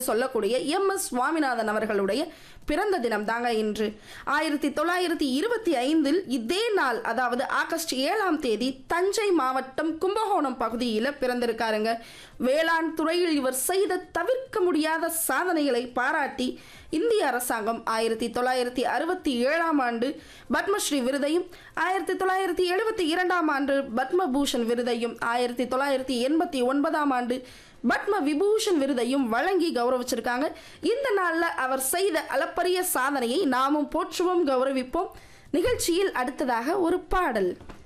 சொல்லக்கூடிய M S Swaminathan அவர்களுடைய பிறந்த தினம் தாங்க இன்று ஆயிரத்தி தொள்ளாயிரத்தி இருபத்தி ஐந்தில் இதே நாள் அதாவது ஆகஸ்ட் ஏழாம் தேதி தஞ்சை மாவட்டம் கும்பகோணம் பகுதியில் பிறந்திருக்காருங்க வேளாண் துறையில் இவர் செய்த தவிர்க்க முடியாத சாதனைகளை பாராட்டி இந்திய அரசாங்கம் ஆயிரத்தி தொள்ளாயிரத்தி அறுபத்தி ஏழாம் ஆண்டு பத்மஸ்ரீ விருதையும் ஆயிரத்தி தொள்ளாயிரத்தி எழுபத்தி இரண்டாம் ஆண்டு பத்மபூஷன் விருதையும் ஆயிரத்தி தொள்ளாயிரத்தி எண்பத்தி ஒன்பதாம் ஆண்டு பத்ம விபூஷன் விருதையும் வழங்கி கௌரவிச்சிருக்காங்க இந்த நாளில் அவர் செய்த அளப்பரிய சாதனையை நாமும் போற்றுவோம் கௌரவிப்போம் நிகழ்ச்சியில் அடுத்ததாக ஒரு பாடல்